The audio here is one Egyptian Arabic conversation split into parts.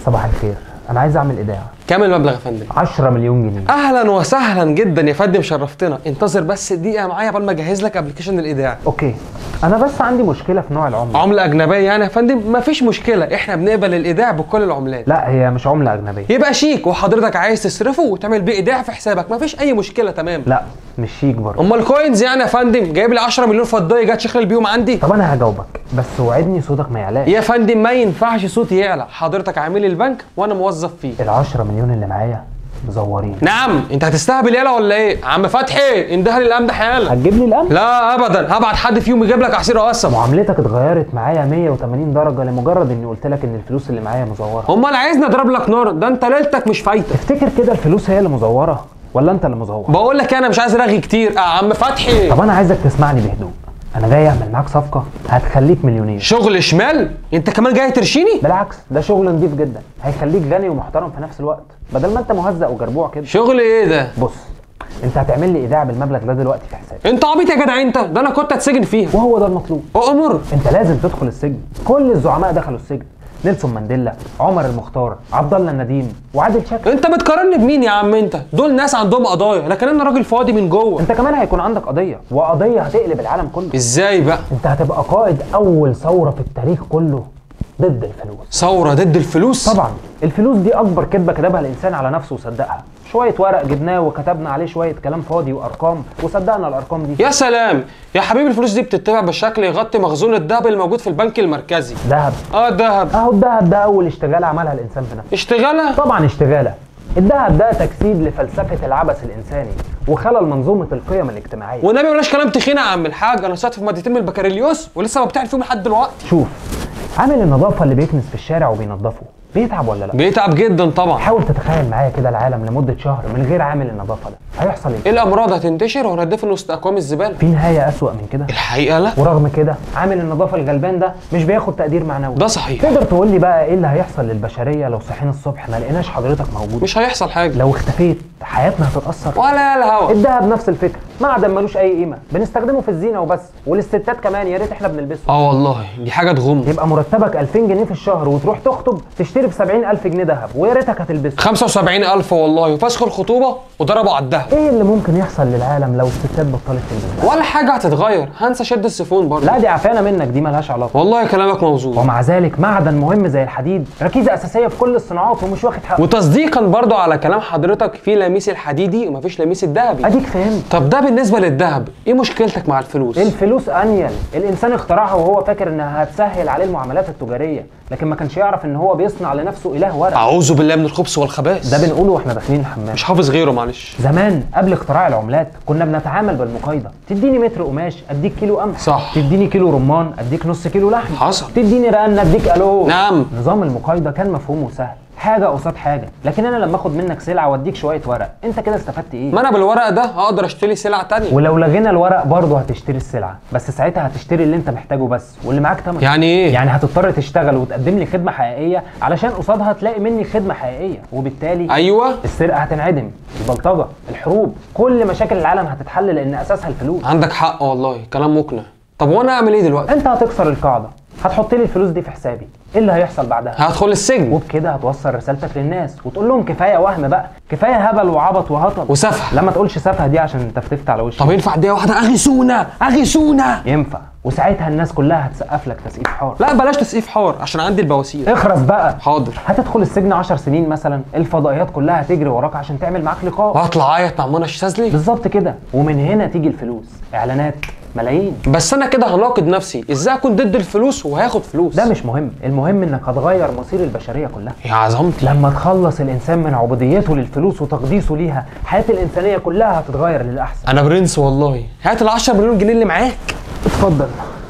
صباح الخير انا عايز اعمل ايداع كام المبلغ يا فندم 10 مليون جنيه اهلا وسهلا جدا يا فندم شرفتنا انتظر بس دقيقه معايا قبل ما اجهز لك ابلكيشن الايداع اوكي انا بس عندي مشكله في نوع العمله عمله اجنبيه يعني يا فندم مفيش مشكله احنا بنقبل الايداع بكل العملات لا هي مش عمله اجنبيه يبقى شيك وحضرتك عايز تصرفه وتعمل بيه ايداع في حسابك مفيش اي مشكله تمام لا مش شيك برضه امال كوينز يعني يا فندم جايب لي 10 مليون فضيه جات تشغل بيهم عندي طب انا هجاوبك بس وعدني صوتك ما يعلاش يا فندم ما ينفعش صوتي يعلى حضرتك عامل البنك وانا موظف فيه ال 10 مليون اللي معايا مزورين نعم انت هتستهبل يالا ولا ايه عم فتحي انده لي الامن حالا هتجيب لي الامن لا ابدا هبعت حد فيهم يجيب لك عصير قصب معاملتك اتغيرت معايا 180 درجه لمجرد اني قلت لك ان الفلوس اللي معايا مزوره امال عايزني اضرب لك نار ده انت ليلتك مش فايته تفتكر كده الفلوس هي اللي مزوره ولا انت اللي مزور بقول لك انا مش عايز رغي كتير يا عم فتحي طب انا عايزك تسمعني بهدوء انا جاي اعمل معاك صفقه هتخليك مليونير شغل شمال انت كمان جاي ترشيني بالعكس ده شغل نضيف جدا هيخليك غني ومحترم في نفس الوقت بدل ما انت مهزأ وجربوع كده شغل ايه ده بص انت هتعمل لي ايداع بالمبلغ ده دلوقتي في حسابي انت عبيط يا جدع انت ده انا كنت اتسجن فيها وهو ده المطلوب امر انت لازم تدخل السجن كل الزعماء دخلوا السجن نيلسون مانديلا عمر المختار عبد الله النديم وعادل شكل انت بتقارني بمين يا عم انت دول ناس عندهم قضايا لكن انا راجل فاضي من جوه انت كمان هيكون عندك قضيه وقضيه هتقلب العالم كله ازاي بقى انت هتبقى قائد اول ثوره في التاريخ كله ضد الفلوس ثوره ضد الفلوس طبعا الفلوس دي اكبر كذبه كتبها الانسان على نفسه وصدقها شويه ورق جبناه وكتبنا عليه شويه كلام فاضي وارقام وصدقنا الارقام دي يا سلام يا حبيبي الفلوس دي بتتبع بشكل يغطي مخزون الذهب اللي موجود في البنك المركزي ذهب اه الذهب اهو الذهب ده اول اشتغاله عملها الانسان في نفسه اشتغالها طبعا اشتغاله الذهب ده تجسيد لفلسفه العبث الانساني وخلل منظومه القيم الاجتماعيه والنبي بلاش كلام تخين يا عم الحاج انا ساعات في مادتين من البكالوريوس ولسه ببتعد فيهم لحد دلوقتي شوف عامل النظافه اللي بيكنس في الشارع وبينظفه بيتعب ولا لا بيتعب جدا طبعا حاول تتخيل معايا كده العالم لمده شهر من غير عامل النظافه ده هيحصل ايه ايه الامراض هتنتشر وهندفن وسط اكوام الزباله في نهايه اسوأ من كده الحقيقه لا ورغم كده عامل النظافه الغلبان ده مش بياخد تقدير معنوي ده صحيح تقدر تقول لي بقى ايه اللي هيحصل للبشريه لو صحينا الصبح ما لقيناش حضرتك موجود مش هيحصل حاجه لو اختفيت حياتنا هتتاثر ولا الهوا الدهب نفس الفكره معدن ملوش اي قيمه بنستخدمه في الزينه وبس والستات كمان يا ريت احنا بنلبسه اه والله دي حاجه تغم يبقى مرتبك 2000 جنيه في الشهر وتروح تخطب تشتري ب 70000 جنيه ذهب ويا ريتك هتلبسه 75000 والله وفسخ الخطوبه وضربوا على الدهب ايه اللي ممكن يحصل للعالم لو الستات بطلت تلبس ذهب؟ ولا حاجه هتتغير هنسى شد السيفون برضه لا دي عفانه منك دي ملهاش علاقه والله كلامك موزون ومع ذلك معدن مهم زي الحديد ركيزه اساسيه في كل الصناعات ومش واخد حقه وتصديقا برضه على كلام حضرتك في لميس الحديدي ومفيش لميس الذهبي اديك فهمت طب ده بالنسبه للذهب ايه مشكلتك مع الفلوس الفلوس انيل الانسان اخترعها وهو فاكر انها هتسهل عليه المعاملات التجاريه لكن ما كانش يعرف ان هو بيصنع لنفسه اله ورق اعوذ بالله من الخبث والخبائث ده بنقوله واحنا داخلين الحمام مش حافظ غيره معلش زمان قبل اختراع العملات كنا بنتعامل بالمقايضه تديني متر قماش اديك كيلو قمح صح. تديني كيلو رمان اديك نص كيلو لحم حصل. تديني رقن اديك الو نعم. نظام المقايضه كان مفهوم وسهل حاجه قصاد حاجه لكن انا لما اخد منك سلعه واديك شويه ورق انت كده استفدت ايه ما انا بالورق ده هقدر اشتري سلع تانية ولو لغينا الورق برضه هتشتري السلعه بس ساعتها هتشتري اللي انت محتاجه بس واللي معاك تمن يعني ايه يعني هتضطر تشتغل وتقدم لي خدمه حقيقيه علشان قصادها تلاقي مني خدمه حقيقيه وبالتالي ايوه السرقه هتنعدم البلطجه الحروب كل مشاكل العالم هتتحل لان اساسها الفلوس عندك حق والله كلام مقنع طب وانا اعمل ايه دلوقتي انت هتكسر القاعده هتحط لي الفلوس دي في حسابي ايه اللي هيحصل بعدها هدخل السجن وبكده هتوصل رسالتك للناس وتقول لهم كفايه وهم بقى كفايه هبل وعبط وهطل وسفه لما تقولش سفه دي عشان تفتفت على وشك طب ينفع دقيقه واحده اغيثونا اغيثونا ينفع وساعتها الناس كلها هتسقف لك تسقيف حار لا بلاش تسقيف حار عشان عندي البواسير اخرس بقى حاضر هتدخل السجن 10 سنين مثلا الفضائيات كلها هتجري وراك عشان تعمل معاك لقاء وهطلع اعيط مع منى الشاذلي بالظبط كده ومن هنا تيجي الفلوس اعلانات ملايين بس انا كده هناقض نفسي ازاي اكون ضد الفلوس وهاخد فلوس ده مش مهم المهم انك هتغير مصير البشريه كلها يا عظمتي لما تخلص الانسان من عبوديته للفلوس وتقديسه ليها حياه الانسانيه كلها هتتغير للاحسن انا برنس والله هات ال 10 مليون جنيه اللي معاك اتفضل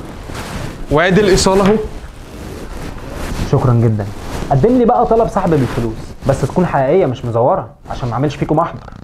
وادي الايصال اهو شكرا جدا قدم لي بقى طلب سحب بالفلوس بس تكون حقيقيه مش مزوره عشان ما اعملش فيكم احمر